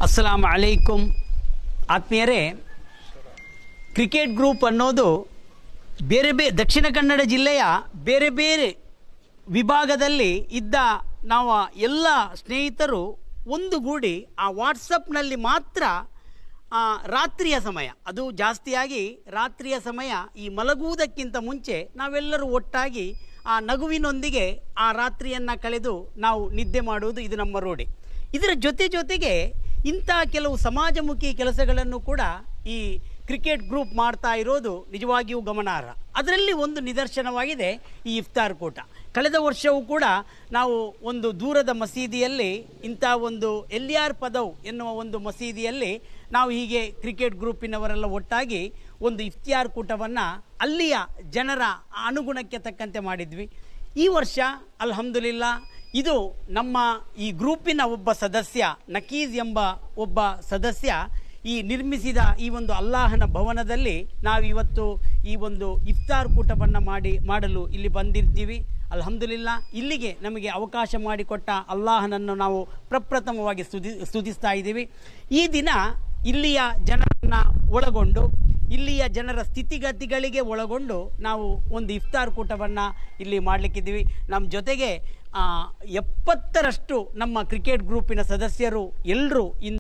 ಅಸ್ಸಲಾಂ ಅಲೈಕುಂ ಆತ್ಮೀಯರೇ cricket group ಅನ್ನೋದು ಬೇರೆ ಬೇರೆ ದಕ್ಷಿಣ ಕನ್ನಡ ಜಿಲ್ಲೆಯ ಬೇರೆ ಬೇರೆ ವಿಭಾಗದಲ್ಲಿ ಇದ್ದ ನಾವು ಎಲ್ಲ ಸ್ನೇಹಿತರು ಒಂದುಗೂಡಿ ಆ ವಾಟ್ಸಪ್ನಲ್ಲಿ ಮಾತ್ರ ಆ, ರಾತ್ರಿಯ ಸಮಯ ಅದು ಜಾಸ್ತಿಯಾಗಿ ರಾತ್ರಿಯ ಸಮಯ ಈ ಮಲಗುವುದಕ್ಕಿಂತ ಮುಂಚೆ ನಾವೆಲ್ಲರೂ ಒಟ್ಟಾಗಿ ಆ ನಗುವಿನೊಂದಿಗೆ ಆ ರಾತ್ರಿಯನ್ನು ಕಳೆದು ನಾವು ನಿದ್ದೆ ಮಾಡುವುದು ಇದು ನಮ್ಮ ರೂಢಿ ಇದರ ಜೊತೆ ಜೊತೆಗೆ ಇಂಥ ಕೆಲವು ಸಮಾಜಮುಖಿ ಕೆಲಸಗಳನ್ನು ಕೂಡ ಈ ಕ್ರಿಕೆಟ್ ಗ್ರೂಪ್ ಮಾಡ್ತಾ ಇರೋದು ನಿಜವಾಗಿಯೂ ಗಮನಾರ್ಹ ಅದರಲ್ಲಿ ಒಂದು ನಿದರ್ಶನವಾಗಿದೆ ಈ ಇಫ್ತಾರ್ ಕೂಟ ಕಳೆದ ವರ್ಷವೂ ಕೂಡ ನಾವು ಒಂದು ದೂರದ ಮಸೀದಿಯಲ್ಲಿ ಇಂಥ ಒಂದು ಎಲ್ ಆರ್ ಪದವ್ ಎನ್ನುವ ಒಂದು ಮಸೀದಿಯಲ್ಲಿ ನಾವು ಹೀಗೆ ಕ್ರಿಕೆಟ್ ಗ್ರೂಪಿನವರೆಲ್ಲ ಒಟ್ಟಾಗಿ ಒಂದು ಇಫ್ತಿಯಾರ್ ಕೂಟವನ್ನು ಅಲ್ಲಿಯ ಜನರ ಅನುಗುಣಕ್ಕೆ ತಕ್ಕಂತೆ ಮಾಡಿದ್ವಿ ಈ ವರ್ಷ ಅಲ್ಹಮ್ದುಲಿಲ್ಲಾ ಇದು ನಮ್ಮ ಈ ಗ್ರೂಪಿನ ಒಬ್ಬ ಸದಸ್ಯ ನಕೀಜ್ ಎಂಬ ಒಬ್ಬ ಸದಸ್ಯ ಈ ನಿರ್ಮಿಸಿದ ಈ ಒಂದು ಅಲ್ಲಾಹನ ಭವನದಲ್ಲಿ ನಾವಿವತ್ತು ಈ ಒಂದು ಇಫ್ತಾರ್ ಕೂಟವನ್ನು ಮಾಡಿ ಮಾಡಲು ಇಲ್ಲಿ ಬಂದಿದ್ದೀವಿ ಅಲ್ಹಮ್ದುಲಿಲ್ಲಾ ಇಲ್ಲಿಗೆ ನಮಗೆ ಅವಕಾಶ ಮಾಡಿಕೊಟ್ಟ ಅಲ್ಲಾಹನನ್ನು ನಾವು ಪ್ರಪ್ರಥಮವಾಗಿ ಸ್ತುತಿ ಸ್ತುತಿಸ್ತಾ ಇದ್ದೀವಿ ಈ ದಿನ ಇಲ್ಲಿಯ ಜನರನ್ನು ಒಳಗೊಂಡು ಇಲ್ಲಿಯ ಜನರ ಸ್ಥಿತಿಗತಿಗಳಿಗೆ ಒಳಗೊಂಡು ನಾವು ಒಂದು ಇಫ್ತಾರ್ ಕೂಟವನ್ನು ಇಲ್ಲಿ ಮಾಡಲಿಕ್ಕಿದ್ದೀವಿ ನಮ್ಮ ಜೊತೆಗೆ ಆ, ಎಪ್ಪತ್ತರಷ್ಟು ನಮ್ಮ ಕ್ರಿಕೆಟ್ ಗ್ರೂಪಿನ ಸದಸ್ಯರು ಎಲ್ಲರೂ ಇಂದು